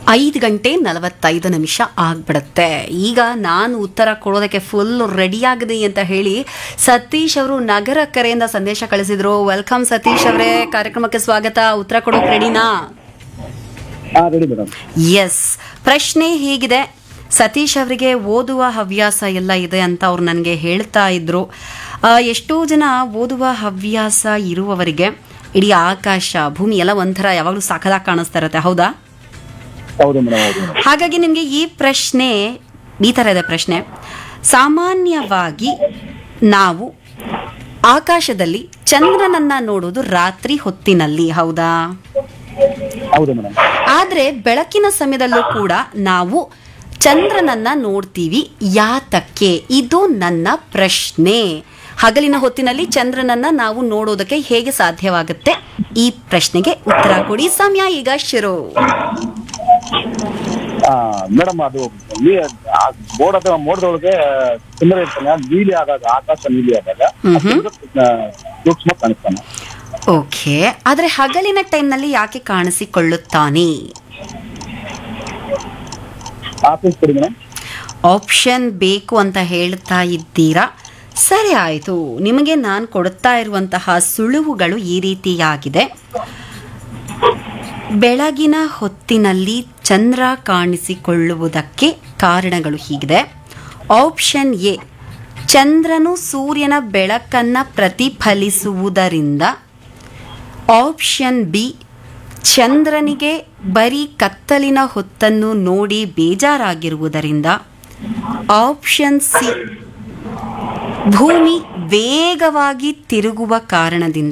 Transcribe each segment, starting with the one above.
ಐದು ಗಂಟೆ ನಲವತ್ತೈದು ನಿಮಿಷ ಆಗ್ಬಿಡುತ್ತೆ ಈಗ ನಾನು ಉತ್ತರ ಕೊಡೋದಕ್ಕೆ ಫುಲ್ ರೆಡಿ ಆಗಿದೆ ಅಂತ ಹೇಳಿ ಸತೀಶ್ ಅವರು ನಗರ ಕರೆಯಿಂದ ಸಂದೇಶ ಕಳಿಸಿದ್ರು ವೆಲ್ಕಮ್ ಸತೀಶ್ ಅವರೇ ಕಾರ್ಯಕ್ರಮಕ್ಕೆ ಸ್ವಾಗತ ಉತ್ತರ ಕೊಡೋಕೆ ರೆಡಿನಾ ಹಾ ರೆಡಿ ಮೇಡಮ್ ಎಸ್ ಪ್ರಶ್ನೆ ಹೀಗಿದೆ ಸತೀಶ್ ಅವರಿಗೆ ಓದುವ ಹವ್ಯಾಸ ಎಲ್ಲ ಇದೆ ಅಂತ ಅವ್ರು ನನಗೆ ಹೇಳ್ತಾ ಇದ್ರು ಆ, ಎಷ್ಟೋ ಜನ ಓದುವ ಹವ್ಯಾಸ ಇರುವವರಿಗೆ ಇಡೀ ಆಕಾಶ ಭೂಮಿ ಎಲ್ಲ ಒಂಥರ ಯಾವಾಗಲೂ ಸಾಕದಾಗಿ ಕಾಣಿಸ್ತಾ ಇರುತ್ತೆ ಹೌದಾ ಹೌದು ಮೇಡಮ್ ಹೌದು ಮೇಡಮ್ ಹಾಗಾಗಿ ನಿಮಗೆ ಈ ಪ್ರಶ್ನೆ ಈ ಥರ ಇದೆ ಪ್ರಶ್ನೆ ಸಾಮಾನ್ಯವಾಗಿ ನಾವು ಆಕಾಶದಲ್ಲಿ ಚಂದ್ರನನ್ನ ನೋಡೋದು ರಾತ್ರಿ ಹೊತ್ತಿನಲ್ಲಿ ಹೌದಾ ಹೌದು ಮೇಡಮ್ ಆದ್ರೆ ಬೆಳಕಿನ ಸಮಯದಲ್ಲೂ ಕೂಡ ನಾವು ಚಂದ್ರನನ್ನ ನೋಡ್ತೀವಿ ಯಾತಕ್ಕೆ ಇದು ನನ್ನ ಪ್ರಶ್ನೆ ಹಗಲಿನ ಹೊತ್ತಿನಲ್ಲಿ ಚಂದ್ರನನ್ನ ನಾವು ನೋಡೋದಕ್ಕೆ ಹೇಗೆ ಸಾಧ್ಯವಾಗುತ್ತೆ ಈ ಪ್ರಶ್ನೆಗೆ ಉತ್ತರ ಕೊಡಿ ಸಮಯ ಈಗ ಶುರು ಮೇಡಮ್ ಅದು ಬೋರ್ಡ್ ಅಥವಾ ಮೋಡದೊಳಗೆ ಚಂದ್ರ ಇರ್ತಾನೆ ಅದು ನೀಲಿ ಆದಾಗ ಆಕಾಶ ನೀಲಿ ಆದಾಗ ಮ್ಹ್ಮ್. ಆ, ಸೂಕ್ಷ್ಮ ಕಾಣಿಸ್ತಾನೆ ಓಕೆ ಆದ್ರೆ ಹಗಲಿನ ಟೈಮ್ನಲ್ಲಿ ಯಾಕೆ ಕಾಣಿಸಿಕೊಳ್ಳುತ್ತಾನೆ ಆಫೀಸ್ ಕೊಡಿ ಮೇಡಮ್ ಆಪ್ಷನ್ ಬೇಕು ಅಂತ ಹೇಳ್ತಾ ಇದ್ದೀರಾ ಸರಿ ಆಯಿತು ನಿಮಗೆ ನಾನು ಕೊಡ್ತಾ ಇರುವಂತಹ ಸುಳುವುಗಳು ಈ ರೀತಿಯಾಗಿದೆ ಬೆಳಗಿನ ಹೊತ್ತಿನಲ್ಲಿ ಚಂದ್ರ ಕಾಣಿಸಿಕೊಳ್ಳುವುದಕ್ಕೆ ಕಾರಣಗಳು ಹೀಗಿದೆ ಆಪ್ಷನ್ ಎ ಚಂದ್ರನು ಸೂರ್ಯನ ಬೆಳಕನ್ನ ಪ್ರತಿಫಲಿಸುವುದರಿಂದ ಆಪ್ಷನ್ ಬಿ ಚಂದ್ರನಿಗೆ ಬರೀ ಕತ್ತಲಿನ ಹೊತ್ತನ್ನು ನೋಡಿ ಬೇಜಾರಾಗಿರುವುದರಿಂದ ಆಪ್ಷನ್ ಸಿ ಭೂಮಿ ವೇಗವಾಗಿ ತಿರುಗುವ ಕಾರಣದಿಂದ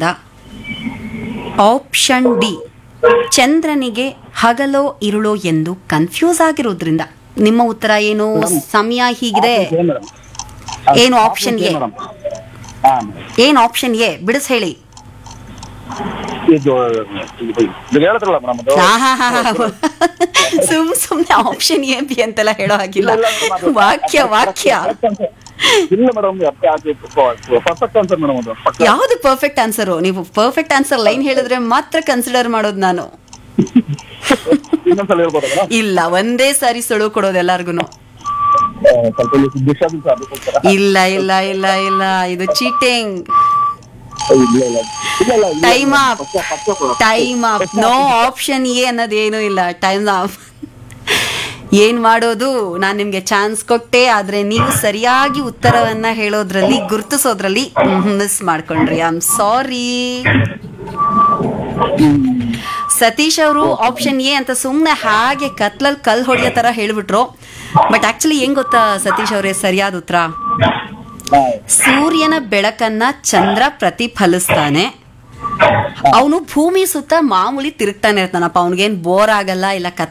ಆಪ್ಷನ್ ಡಿ ಚಂದ್ರನಿಗೆ ಹಗಲೋ ಇರುಳೋ ಎಂದು ಕನ್ಫ್ಯೂಸ್ ಆಗಿರೋದ್ರಿಂದ ನಿಮ್ಮ ಉತ್ತರ ಏನು ಸಮಯ ಹೀಗಿದೆ ಮೇಡಮ್ ಏನು option A? ಮೇಡಮ್ ಹಾ ಏನು ಆಪ್ಷನ್ ಎ ಬಿಡಿಸ್ ಹೇಳಿ ಇದು ಇದು ಇದು ಹೇಳಿದ್ರಲ್ಲ ಮೇಡಮ್ ಅದು ಆಹಾಹಾಹಾ. ಸುಮ್ ಸುಮ್ನೆ ಆಪ್ಷನ್ ಎ ಬಿ ಅಂತೆಲ್ಲ ಹೇಳೋ ಹಾಗಿಲ್ಲ ಇಲ್ಲ, ಇಲ್ಲ, ಅದು- ವಾಕ್ಯ ವಾಕ್ಯ ಇಲ್ಲ ಮೇಡಮ್ ಪರ್ಫೆಕ್ಟ್ ಆನ್ಸರ್ ಮೇಡಮ್ ಅದು ಪಕ್ಕ ಯಾವ್ದು ಪರ್ಫೆಕ್ಟ್ ಆನ್ಸರು ನೀವು ಪರ್ಫೆಕ್ಟ್ ಆನ್ಸರ್ ಲೈನ್ ಹೇಳಿದ್ರೆ ಮಾತ್ರ ಕನ್ಸಿಡರ್ ಮಾಡೋದು ನಾನು ಇನ್ನೊಂದ್ಸಲ ಹೇಳ್ಬೋದಾ ಮೇಡಮ್ ಇಲ್ಲ ಒಂದೇ ಸಾರಿ ಸುಳು ಕೊಡೋದು ಎಲ್ಲಾರ್ಗು ಸ್ವಲ್ಪ ಇಲ್ಲಿ ಡಿಸ್ಟರ್ಬೆನ್ಸ್ ಅದಕ್ಕೋಸ್ಕರ ಇಲ್ಲ ಇಲ್ಲ ಇಲ್ಲ ಇಲ್ಲ ಇದು ಚೀಟಿಂಗ್ ಇಲ್ಲ ಇಲ್ಲ ಇಲ್ಲ ಇಲ್ಲ ಇಲ್ಲ ಟೈಮ್ ಅಪ್ ಪಕ್ಕ ಪಕ್ಕ ಕೊಡು. Time up no option A ಅನ್ನೋದೇನು ಇಲ್ಲ ಟೈಮ್ ಅಪ್ ಏನ್ ಮಾಡೋದು ನಾನು ನಿಮ್ಗೆ ಚಾನ್ಸ್ ಕೊಟ್ಟೆ ಆದ್ರೆ ನೀವು ಸರಿಯಾಗಿ ಉತ್ತರವನ್ನ ಹೇಳೋದ್ರಲ್ಲಿ ಗುರುತಿಸೋದ್ರಲ್ಲಿ ಮಿಸ್ ಮಾಡ್ಕೊಂಡ್ರಿ ಐ ಆಮ್ ಸಾರಿ ಸತೀಶ್ ಅವರು ಆಪ್ಷನ್ ಎ ಅಂತ ಸುಮ್ಮನೆ ಹಾಗೆ ಕತ್ಲಲ್ಲಿ ಕಲ್ ಹೊಡೆಯೋ ತರ ಹೇಳ್ಬಿಟ್ರು ಬಟ್ ಆಕ್ಚುಲಿ ಹೆಂಗ್ ಗೊತ್ತಾ ಸತೀಶ್ ಅವರೇ ಸರಿಯಾದ ಉತ್ತರ ಹಾ. ಸೂರ್ಯನ ಬೆಳಕನ್ನ ಚಂದ್ರ ಪ್ರತಿಫಲಿಸ್ತಾನೆ ಅವನು ಭೂಮಿ ಸುತ್ತ ಮಾಮೂಲಿ ತಿರುಗ್ತಾನೆ ಇರ್ತಾನಪ್ಪ ಅವನಿಗೇನು ಬೋರ್ ಆಗಲ್ಲ ಇಲ್ಲ